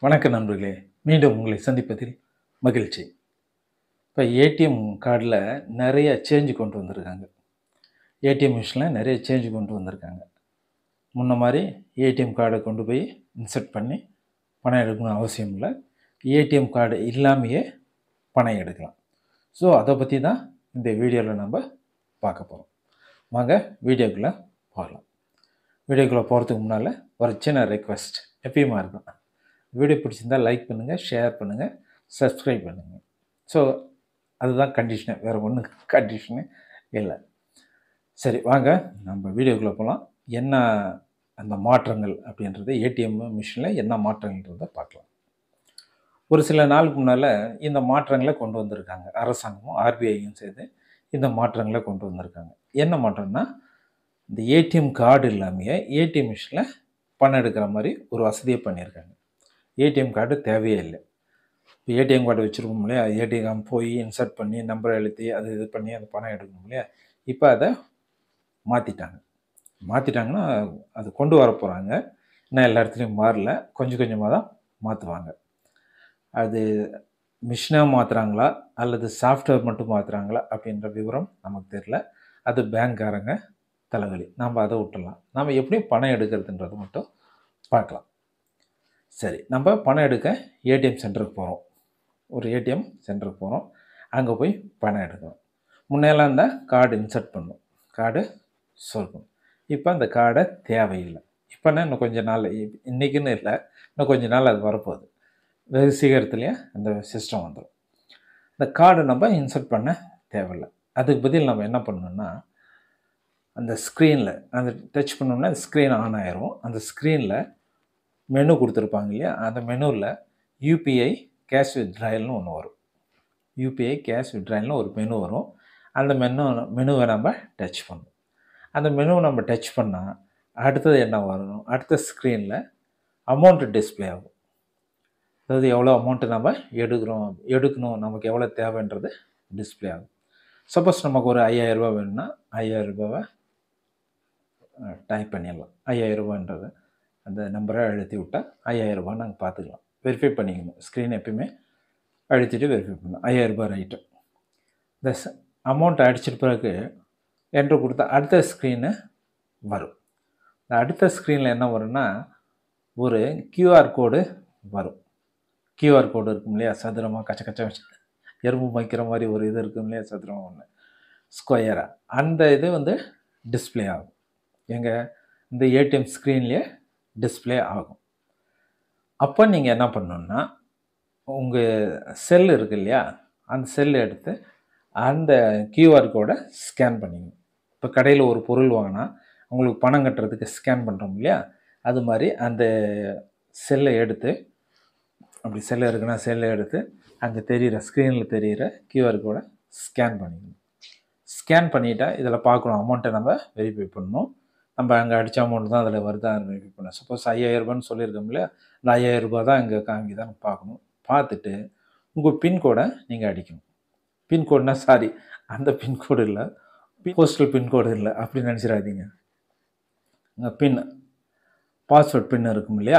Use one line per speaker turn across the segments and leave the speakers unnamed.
வணக்கம் நண்பர்களே மீண்டும் உங்களை சந்திப்பதில் மகிழ்ச்சி இப்போ ஏடிஎம் கார்டில் நிறைய சேஞ்ச் கொண்டு வந்திருக்காங்க ஏடிஎம் மிஷினில் நிறைய சேஞ்ச் கொண்டு வந்திருக்காங்க முன்ன மாதிரி ஏடிஎம் கார்டை கொண்டு போய் இன்சர்ட் பண்ணி பணம் எடுக்கணும் அவசியம் இல்லை ஏடிஎம் கார்டு இல்லாமையே பணம் எடுக்கலாம் ஸோ அதை பற்றி தான் இந்த வீடியோவில் நம்ம பார்க்க போகிறோம் வாங்க வீடியோக்குள்ளே போகலாம் வீடியோக்குள்ளே போகிறதுக்கு முன்னால் ஒரு சின்ன ரெக்வஸ்ட் எப்பயுமா இருக்கும் வீடியோ பிடிச்சிருந்தா லைக் பண்ணுங்கள் ஷேர் பண்ணுங்கள் சப்ஸ்கிரைப் பண்ணுங்கள் ஸோ அதுதான் கண்டிஷனு வேறு ஒன்றும் கண்டிஷனு இல்லை சரி வாங்க நம்ம வீடியோக்குள்ளே போகலாம் என்ன அந்த மாற்றங்கள் அப்படின்றது ஏடிஎம் மிஷினில் என்ன மாற்றங்கள்ன்றதை பார்க்கலாம் ஒரு சில நாளுக்கு முன்னால் இந்த மாற்றங்களை கொண்டு வந்திருக்காங்க அரசாங்கமும் ஆர்பிஐயும் சேர்ந்து இந்த மாற்றங்களை கொண்டு வந்திருக்காங்க என்ன மாற்றம்னா இந்த ஏடிஎம் கார்டு இல்லாமையே ஏடிஎம் மிஷினில் பணம் எடுக்கிற மாதிரி ஒரு வசதியை பண்ணியிருக்காங்க ஏடிஎம் கார்டு தேவையே இல்லை இப்போ ஏடிஎம் கார்டு வச்சுருக்கோம் இல்லையா ஏடிஎம் போய் இன்சர்ட் பண்ணி நம்பரை எழுதி அது இது பண்ணி அந்த பணம் எடுக்கணும் இல்லையா இப்போ அதை மாற்றிட்டாங்க மாற்றிட்டாங்கன்னா அது கொண்டு வர போகிறாங்க இன்னும் எல்லா இடத்துலையும் மாறல கொஞ்சம் கொஞ்சமாக தான் மாற்றுவாங்க அது மிஷினாக மாற்றுறாங்களா அல்லது சாஃப்ட்வேர் மட்டும் மாற்றுறாங்களா அப்படின்ற விவரம் நமக்கு தெரில அது பேங்க்காரங்க தலைவலி நாம் அதை விட்டுடலாம் நம்ம எப்படி பணம் எடுக்கிறதுன்றது மட்டும் பார்க்கலாம் சரி நம்ம பணம் எடுக்க ஏடிஎம் சென்டருக்கு போகிறோம் ஒரு ஏடிஎம் சென்டருக்கு போகிறோம் அங்கே போய் பணம் எடுக்கணும் முன்னெல்லாம் இருந்தால் கார்டு இன்சர்ட் பண்ணும் கார்டு சொல்லணும் இப்போ அந்த கார்டை தேவையில்லை இப்போனா இன்னும் கொஞ்ச நாள் இ- இன்னைக்குன்னு இல்லை இன்னும் கொஞ்ச நாள் அது வரப்போகுது வெகு சீக்கிரத்துலேயே அந்த சிஸ்டம் வந்துடும் இந்த கார்டு நம்ம இன்சர்ட் பண்ண தேவையில்லை அதுக்கு பதில் நம்ம என்ன பண்ணணும்னா அந்த ஸ்க்ரீனில் அந்த டச் பண்ணோம்னா அந்த ஸ்க்ரீன் ஆன் ஆயிரும் அந்த ஸ்க்ரீனில் மெனு கொடுத்துருப்பாங்க இல்லையா அந்த மெனுவில் யூபிஐ கேஷ் வித்ட்ராயல்னு ஒன்று வரும் யூபிஐ கேஷ் வித்ட்ராயல்னு ஒரு மெனு வரும் அந்த மெனு மெனுவை நம்ம டச் பண்ணணும் அந்த மெனுவை நம்ம டச் பண்ணால் அடுத்தது என்ன வரணும் அடுத்த ஸ்க்ரீனில் அமௌண்ட்டு டிஸ்ப்ளே ஆகும் அதாவது எவ்வளோ அமௌண்ட்டு நம்ம எடுக்கிறோம் எடுக்கணும் நமக்கு எவ்வளோ தேவைன்றது டிஸ்ப்ளே ஆகும் சப்போஸ் நமக்கு ஒரு 5000 ரூபாய் வேணும்னா 5000 ரூபாவை டைப் பண்ணிடலாம் 5000 ரூபான்றது அந்த நம்பரை அழுத்தி விட்டால் 5000 ரூபாய் நாங்கள் பார்த்துக்கலாம் வெரிஃபை பண்ணிக்கணும் ஸ்க்ரீன் எப்பயுமே அழுத்திட்டு வெரிஃபை பண்ணணும் 5000 ரூபாய் ரைட்டு இந்த அமௌண்ட் அடிச்சிட்ட பிறகு என்ட்ரு கொடுத்தா அடுத்த ஸ்க்ரீனு வரும் இந்த அடுத்த ஸ்க்ரீனில் என்ன வரும்னா ஒரு QR கோடு வரும் QR கோடு இருக்கும் இல்லையா சதுரமாக கச்ச கச்ச வச்சு எறும்பு வைக்கிற மாதிரி ஒரு இது இருக்கும் இல்லையா சதுரம் ஒன்று ஸ்கொயராக அந்த இது வந்து டிஸ்ப்ளே ஆகும் எங்கள் இந்த ஏடிஎம் ஸ்க்ரீன்லேயே டிஸ்ப்ளே ஆகும் அப்போ நீங்கள் என்ன பண்ணணுன்னா உங்கள் செல் இருக்கு இல்லையா அந்த செல் எடுத்து அந்த QR கோடை ஸ்கேன் பண்ணிக்கணும் இப்போ கடையில் ஒரு பொருள் வாங்கினா உங்களுக்கு பணம் கட்டுறதுக்கு ஸ்கேன் பண்ணுறோம் இல்லையா அது மாதிரி அந்த செல்லை எடுத்து அப்படி செல்லை இருக்குன்னா செல்லை எடுத்து அங்கே தெரிகிற ஸ்க்ரீனில் தெரிகிற QR கோடை ஸ்கேன் பண்ணிக்கணும் ஸ்கேன் பண்ணிட்டா இதில் பார்க்கணும் அமௌண்ட்டை நம்ம வெரிஃபை பண்ணணும் நம்ம அங்கே அடித்த அமௌண்ட் தான் அதில் வருதா வெரிஃபை பண்ணணும் சப்போஸ் ஐயாயிரரூபான்னு சொல்லியிருக்கோம் இல்லையா இந்த ஐயாயிரம் ரூபாய் தான் இங்கே காமிக்குதான்னு பார்க்கணும் பார்த்துட்டு உங்கள் பின்கோடை நீங்கள் அடிக்கணும் பின்கோடுனா சாரி அந்த பின்கோடு இல்லை போஸ்டல் பின்கோடு இல்லை அப்படின்னு நினச்சிடாதீங்க பின் பாஸ்வேர்ட் பின் இருக்கும் இல்லையா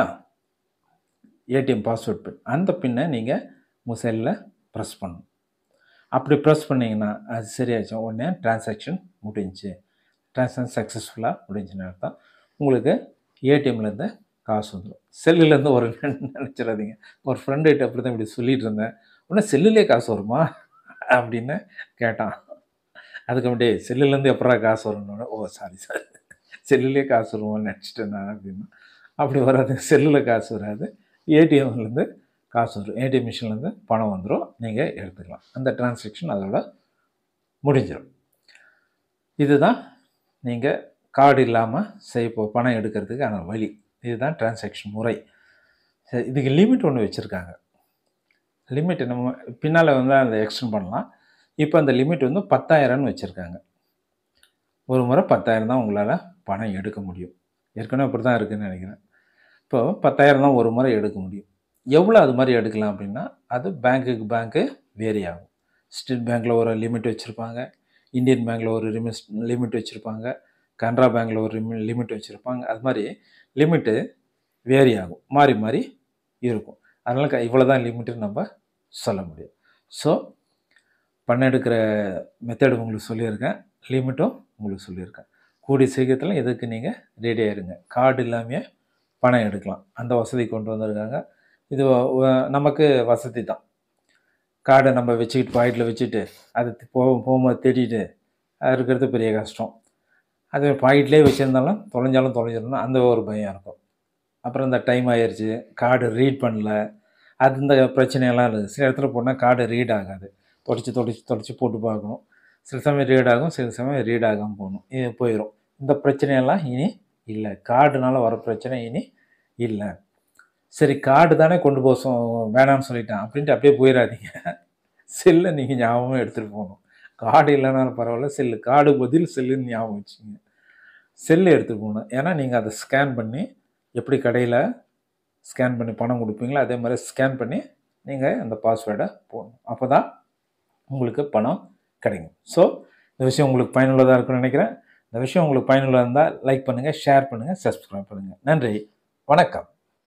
ஏடிஎம் பாஸ்வேர்ட் பின் அந்த பின்னை நீங்கள் உங்கள் செல்லில் ப்ரெஸ் பண்ணணும் அப்படி ப்ரெஸ் பண்ணிங்கன்னா அது சரியாச்சு உடனே டிரான்சாக்ஷன் முடிஞ்சுச்சு டிரான்சாக்ஷன் சக்ஸஸ்ஃபுல்லாக முடிஞ்சுன்னு அர்த்தம் உங்களுக்கு ஏடிஎம்லேருந்து காசு வந்துடும் செல்லுலேருந்து ஒரு நினச்சிடாதீங்க ஒரு ஃப்ரெண்டுகிட்ட அப்படி தான் இப்படி சொல்லிட்டு இருந்தேன் உடனே செல்லுலேயே காசு வருமா அப்படின்னு கேட்டான் அதுக்கு அப்படியே செல்லுலேருந்து எப்படா காசு வரணும்னு ஓ சாரி சாரி செல்லுலேயே காசு வருமான்னு நினச்சிட்டேன் நான் அப்படின்னு அப்படி வராது செல்லில் காசு வராது ஏடிஎம்லேருந்து காசு வரும் ஏடிஎம் மிஷின்லேருந்து பணம் வந்துடும் நீங்கள் எடுத்துக்கலாம் அந்த டிரான்சாக்ஷன் அதோட முடிஞ்சிடும் இதுதான் நீங்கள் கார்டு இல்லாமல் செய்ய போ பணம் எடுக்கிறதுக்கான வழி இதுதான் டிரான்சாக்ஷன் முறை சரி இதுக்கு லிமிட் ஒன்று வச்சுருக்காங்க லிமிட் நம்ம பின்னால் வந்து அதை எக்ஸ்டெண்ட் பண்ணலாம் இப்போ அந்த லிமிட் வந்து பத்தாயிரம்னு வச்சுருக்காங்க ஒரு முறை பத்தாயிரம் தான் உங்களால் பணம் எடுக்க முடியும் ஏற்கனவே அப்படி தான் இருக்குதுன்னு நினைக்கிறேன் இப்போ பத்தாயிரம் தான் ஒரு முறை எடுக்க முடியும் எவ்வளோ அது மாதிரி எடுக்கலாம் அப்படின்னா அது பேங்க்குக்கு பேங்க்கு வேரி ஆகும் ஸ்டேட் பேங்க்கில் ஒரு லிமிட் வச்சுருப்பாங்க இந்தியன் பேங்க்கில் ஒரு லிமிட் லிமிட் வச்சுருப்பாங்க கனரா பேங்க்கில் ஒரு லிமிட் வச்சுருப்பாங்க அது மாதிரி லிமிட்டு வேரி ஆகும் மாறி மாறி இருக்கும் அதனால் க இவ்வளோ தான் லிமிட்டுன்னு நம்ம சொல்ல முடியும் ஸோ பணம் எடுக்கிற மெத்தட் உங்களுக்கு சொல்லியிருக்கேன் லிமிட்டும் உங்களுக்கு சொல்லியிருக்கேன் கூடிய சீக்கிரத்தில் இதுக்கு நீங்கள் ரெடி ஆயிருங்க கார்டு இல்லாமையே பணம் எடுக்கலாம் அந்த வசதி கொண்டு வந்திருக்காங்க இது வ- வ- நமக்கு வசதி தான் கார்டை நம்ம வச்சுக்கிட்டு பாக்கெட்டில் வச்சுட்டு அது போ போகும்போது தேடிட்டு அது இருக்கிறது பெரிய கஷ்டம் அது பாக்கெட்லேயே வச்சுருந்தாலும் தொலைஞ்சாலும் தொலைஞ்சிடணும் அந்த ஒரு பயம் இருக்கும் அப்புறம் இந்த டைம் ஆயிடுச்சு கார்டு ரீட் பண்ணல அது இந்த பிரச்சனையெல்லாம் இருக்குது சில இடத்துல போனால் கார்டு ரீட் ஆகாது தொடச்சி தொடச்சி தொடச்சி போட்டு பார்க்கணும் சில சமயம் ரீட் ஆகும் சில சமயம் ரீட் ஆகாமல் போகணும் இது போயிடும் இந்த பிரச்சனையெல்லாம் இனி இல்லை கார்டுனால வர பிரச்சனை இனி இல்லை சரி கார்டு தானே கொண்டு போக சொ வேணாம்னு சொல்லிட்டேன் அப்படின்ட்டு அப்படியே போயிடாதீங்க செல்லை நீங்கள் ஞாபகமாக எடுத்துகிட்டு போகணும் கார்டு இல்லைனாலும் பரவாயில்ல செல்லு கார்டு பதில் செல்லுன்னு ஞாபகம் வச்சுங்க செல்லு எடுத்துகிட்டு போகணும் ஏன்னா நீங்கள் அதை ஸ்கேன் பண்ணி எப்படி கடையில் ஸ்கேன் பண்ணி பணம் கொடுப்பீங்களோ அதே மாதிரி ஸ்கேன் பண்ணி நீங்கள் அந்த பாஸ்வேர்டை போடணும் அப்போ தான் உங்களுக்கு பணம் கிடைக்கும் ஸோ இந்த விஷயம் உங்களுக்கு பயனுள்ளதாக இருக்கும்னு நினைக்கிறேன் இந்த விஷயம் உங்களுக்கு பயனுள்ளதாக இருந்தால் லைக் பண்ணுங்கள் ஷேர் பண்ணுங்கள் சப்ஸ்கிரைப் பண்ணுங்கள் நன்றி வணக்கம்